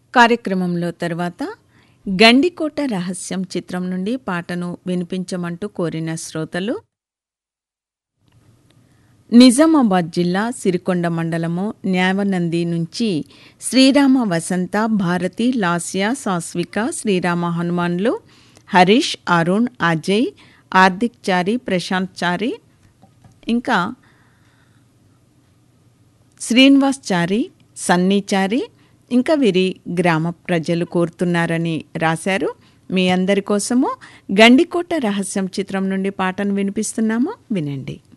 కార్యక్రమంలో తర్వాత గండికోట రహస్యం చిత్రం నుండి పాటను వినిపించమంటూ కోరిన శ్రోతలు నిజామాబాద్ జిల్లా సిరికొండ మండలము న్యావనంది నుంచి శ్రీరామ వసంత భారతి లాస్య సాస్విక శ్రీరామ హనుమాన్లు హరీష్ అరుణ్ అజయ్ హార్దిక్ చారి ప్రశాంత్ చారి ఇంకా శ్రీనివాస్ చారి సన్నీ చారి ఇంకా వీరి గ్రామ ప్రజలు కోరుతున్నారని రాశారు మీ అందరి కోసము గండికోట రహస్యం చిత్రం నుండి పాటను వినిపిస్తున్నాము వినండి